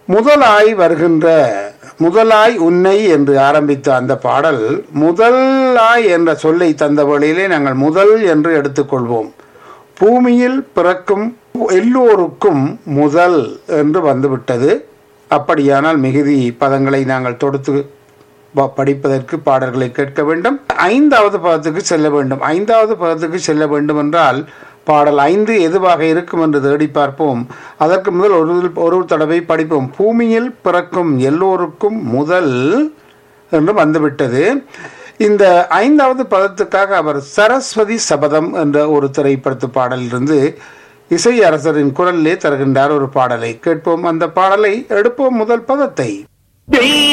முதலாய் வருகின்ற முதலாய் உன்னை என்று ஆரம்பித்த அந்த பாடல் முதலாய் என்ற சொல்லை தந்த வழியிலே நாங்கள் முதல் என்று எடுத்துக்கொள்வோம் பூமியில் பிறக்கும் எல்லோருக்கும் முதல் என்று வந்துவிட்டது அப்படியானால் மிகுதி பதங்களை நாங்கள் தொடுத்து ப- படிப்பதற்கு பாடல்களை கேட்க வேண்டும் ஐந்தாவது பதத்துக்கு செல்ல வேண்டும் ஐந்தாவது பதத்துக்கு செல்ல வேண்டும் என்றால் பாடல் ஐந்து எதுவாக இருக்கும் என்று தேடி பார்ப்போம் அதற்கு முதல் ஒரு ஒரு தடவை படிப்போம் பூமியில் பிறக்கும் எல்லோருக்கும் முதல் என்று வந்துவிட்டது இந்த ஐந்தாவது பதத்துக்காக அவர் சரஸ்வதி சபதம் என்ற ஒரு திரைப்படத்து பாடலிலிருந்து இசை அரசரின் குரலிலே தருகின்றார் ஒரு பாடலை கேட்போம் அந்த பாடலை எடுப்போம் முதல் பதத்தை